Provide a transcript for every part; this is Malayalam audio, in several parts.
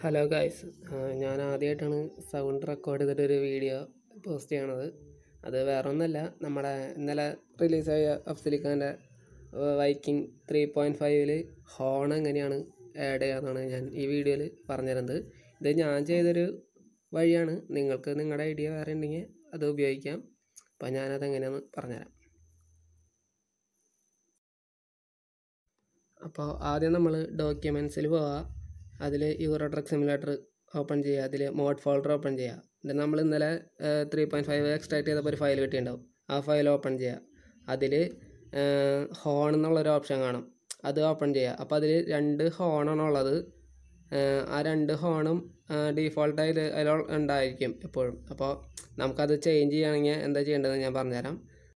ഹലോ ഗായ്സ് ഞാൻ ആദ്യമായിട്ടാണ് സൗണ്ട് റെക്കോർഡ് ചെയ്തിട്ടൊരു വീഡിയോ പോസ്റ്റ് ചെയ്യണത് അത് വേറെ ഒന്നല്ല നമ്മുടെ ഇന്നലെ റിലീസായ അഫ്സലിഖാൻ്റെ വൈക്കിംഗ് ത്രീ പോയിൻറ്റ് ഫൈവിൽ ഹോൺ എങ്ങനെയാണ് ആഡ് ചെയ്യാമെന്നാണ് ഞാൻ ഈ വീഡിയോയിൽ പറഞ്ഞുതരുന്നത് ഇത് ഞാൻ ചെയ്തൊരു വഴിയാണ് നിങ്ങൾക്ക് നിങ്ങളുടെ ഐഡിയ വേറെ ഉണ്ടെങ്കിൽ അത് ഉപയോഗിക്കാം അപ്പോൾ ഞാനത് എങ്ങനെയാണെന്ന് പറഞ്ഞുതരാം അപ്പോൾ ആദ്യം നമ്മൾ ഡോക്യുമെൻസിൽ പോവുക അതിൽ യൂറോ ട്രക്ക് സിമുലേറ്റർ ഓപ്പൺ ചെയ്യുക അതിൽ മോഡ് ഫോൾഡർ ഓപ്പൺ ചെയ്യുക എന്നിട്ട് നമ്മൾ ഇന്നലെ ത്രീ പോയിൻറ്റ് ഫൈവ് എക്സ്ട്രാക്ട് ചെയ്തപ്പോൾ ഒരു ഫയൽ കിട്ടിയിട്ടുണ്ടാവും ആ ഫയൽ ഓപ്പൺ ചെയ്യുക അതിൽ ഹോൺ എന്നുള്ളൊരു ഓപ്ഷൻ കാണും അത് ഓപ്പൺ ചെയ്യുക അപ്പോൾ അതിൽ രണ്ട് ഹോണാണ് ഉള്ളത് ആ രണ്ട് ഹോണും ഡീഫോൾട്ടായി അതിൽ ഉണ്ടായിരിക്കും എപ്പോഴും അപ്പോൾ നമുക്കത് ചേഞ്ച് ചെയ്യുകയാണെങ്കിൽ എന്താ ചെയ്യേണ്ടതെന്ന് ഞാൻ പറഞ്ഞുതരാം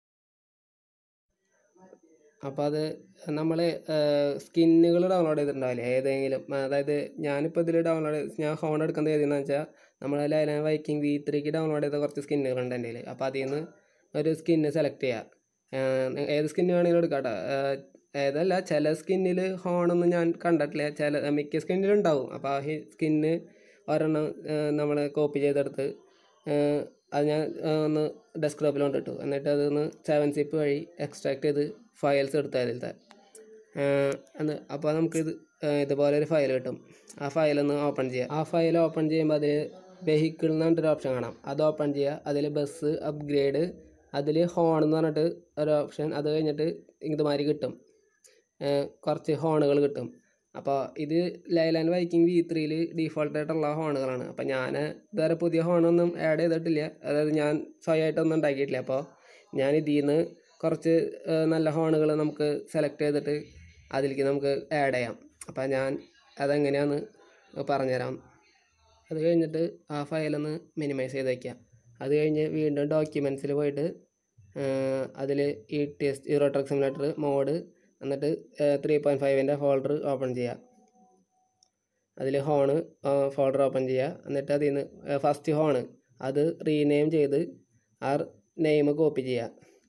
അപ്പോൾ അത് നമ്മൾ സ്കിന്നുകൾ ഡൗൺലോഡ് ചെയ്തിട്ടുണ്ടാവില്ലേ ഏതെങ്കിലും അതായത് ഞാനിപ്പോൾ ഇതിൽ ഡൗൺലോഡ് ഞാൻ ഹോൺ എടുക്കുന്നത് ഏതെന്ന് വെച്ചാൽ നമ്മൾ ലൈലാൻ വൈക്കിംഗ് വി ത്രീക്ക് ഡൗൺലോഡ് ചെയ്ത കുറച്ച് സ്കിന്നുകളുണ്ട് എൻ്റെ കയ്യിൽ അപ്പോൾ അതിൽ നിന്ന് ഒരു സ്കിന്ന് സെലക്ട് ചെയ്യുക ഏത് സ്കിന്ന് വേണമെങ്കിലും എടുക്കാം കേട്ടോ ഏതല്ല ചില സ്കിന്നിൽ ഹോണൊന്നും ഞാൻ കണ്ടിട്ടില്ല ചില മിക്ക സ്കിന്നിലും ഉണ്ടാവും അപ്പോൾ ആ സ്കിന്ന് ഒരെണ്ണം നമ്മൾ കോപ്പി ചെയ്തെടുത്ത് അത് ഞാൻ ഒന്ന് ഡെസ്ക്ടോപ്പിൽ കൊണ്ടിട്ടു എന്നിട്ട് അതൊന്ന് സെവൻ സിപ്പ് വഴി എക്സ്ട്രാക്ട് ചെയ്ത് ഫയൽസ് എടുത്ത അതിലത്തെ എന്ന് അപ്പോൾ നമുക്കിത് ഇതുപോലെ ഒരു ഫയൽ കിട്ടും ആ ഫയലൊന്ന് ഓപ്പൺ ചെയ്യുക ആ ഫയൽ ഓപ്പൺ ചെയ്യുമ്പോൾ അതിൽ വെഹിക്കിൾ എന്ന് പറഞ്ഞിട്ടൊരു ഓപ്ഷൻ കാണാം അത് ഓപ്പൺ ചെയ്യുക അതിൽ ബസ് അപ്ഗ്രേഡ് അതിൽ ഹോൺ എന്ന് പറഞ്ഞിട്ട് ഒരു ഓപ്ഷൻ അത് കഴിഞ്ഞിട്ട് ഇതുമാതിരി കിട്ടും കുറച്ച് ഹോണുകൾ കിട്ടും അപ്പോൾ ഇത് ലൈലാൻഡ് വൈക്കിംഗ് വി ത്രീയിൽ ഡീഫോൾട്ടായിട്ടുള്ള ഹോണുകളാണ് അപ്പോൾ ഞാൻ ഇതുവരെ പുതിയ ഹോണൊന്നും ആഡ് ചെയ്തിട്ടില്ല അതായത് ഞാൻ സ്വയമായിട്ടൊന്നും ഉണ്ടാക്കിയിട്ടില്ല അപ്പോൾ ഞാൻ ഇതിൽ നിന്ന് കുറച്ച് നല്ല ഹോണുകൾ നമുക്ക് സെലക്ട് ചെയ്തിട്ട് അതിലേക്ക് നമുക്ക് ആഡ് ചെയ്യാം അപ്പോൾ ഞാൻ അതെങ്ങനെയാണെന്ന് പറഞ്ഞുതരാം അത് കഴിഞ്ഞിട്ട് ആ ഫയലൊന്ന് മിനിമൈസ് ചെയ്ത് വയ്ക്കുക അത് കഴിഞ്ഞ് വീണ്ടും ഡോക്യുമെൻറ്റ്സിൽ പോയിട്ട് അതിൽ ഈ test Hero truck simulator mod എന്നിട്ട് ത്രീ പോയിൻറ്റ് ഫൈവിൻ്റെ ഫോൾഡർ ഓപ്പൺ ചെയ്യുക അതിൽ ഹോണ് ഫോൾഡർ ഓപ്പൺ ചെയ്യുക എന്നിട്ട് അതിൽ നിന്ന് ഫസ്റ്റ് ഹോണ് അത് റീനെയിം ചെയ്ത് ആ നെയിം കോപ്പി ചെയ്യുക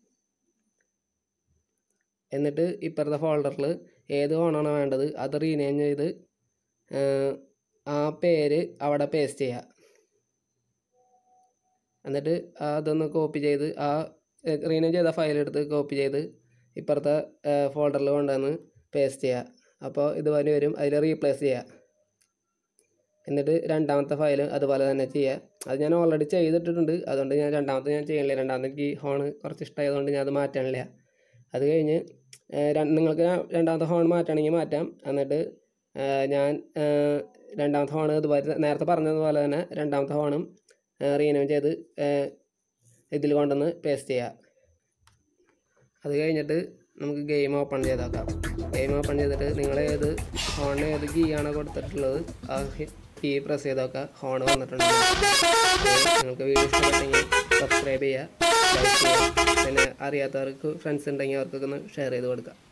എന്നിട്ട് ഇപ്പുറത്തെ ഫോൾഡറിൽ ഏത് ഹോണാണോ വേണ്ടത് അത് റീനെയിം ചെയ്ത് ആ പേര് അവിടെ പേസ്റ്റ് ചെയ്യുക എന്നിട്ട് അതൊന്ന് കോപ്പി ചെയ്ത് ആ റീനെയിം ചെയ്ത ഫയൽ എടുത്ത് കോപ്പി ചെയ്ത് ഇപ്പുറത്തെ ഫോൾഡറിൽ കൊണ്ടുവന്ന് പേസ്റ്റ് ചെയ്യുക അപ്പോൾ ഇതുപോലെ വരും അതിൽ റീപ്ലേസ് ചെയ്യുക എന്നിട്ട് രണ്ടാമത്തെ ഫയൽ അതുപോലെ തന്നെ ചെയ്യുക അത് ഞാൻ ഓൾറെഡി ചെയ്തിട്ടിട്ടുണ്ട് അതുകൊണ്ട് ഞാൻ രണ്ടാമത്തെ ഞാൻ ചെയ്യണില്ല രണ്ടാമത്തെ എനിക്ക് ഹോണ് കുറച്ച് ഇഷ്ടമായതുകൊണ്ട് ഞാൻ അത് മാറ്റണില്ല അത് കഴിഞ്ഞ് നിങ്ങൾക്ക് രണ്ടാമത്തെ ഹോൺ മാറ്റണമെങ്കിൽ മാറ്റാം എന്നിട്ട് ഞാൻ രണ്ടാമത്തെ ഹോൺ ഇതുപോലെ നേരത്തെ പറഞ്ഞതുപോലെ തന്നെ രണ്ടാമത്തെ ഹോണും റീനെയിം ചെയ്ത് ഇതിൽ കൊണ്ടുവന്ന് പേസ്റ്റ് ചെയ്യുക അത് കഴിഞ്ഞിട്ട് നമുക്ക് ഗെയിം ഓപ്പൺ ചെയ്ത് നോക്കാം ഗെയിം ഓപ്പൺ ചെയ്തിട്ട് നിങ്ങൾ ഏത് ഹോണിന് ഏത് കീ ആണോ കൊടുത്തിട്ടുള്ളത് ആ കീ പ്രസ് ചെയ്ത് നോക്കുക ഹോൺ വന്നിട്ടുണ്ട് നിങ്ങൾക്ക് വീഡിയോ ഇഷ്ടപ്പെട്ടെങ്കിൽ സബ്സ്ക്രൈബ് ചെയ്യുക ലൈക്ക് ചെയ്യുക പിന്നെ അറിയാത്തവർക്ക് ഫ്രണ്ട്സ് ഉണ്ടെങ്കിൽ അവർക്കൊക്കെ ഒന്ന് ഷെയർ ചെയ്ത് കൊടുക്കുക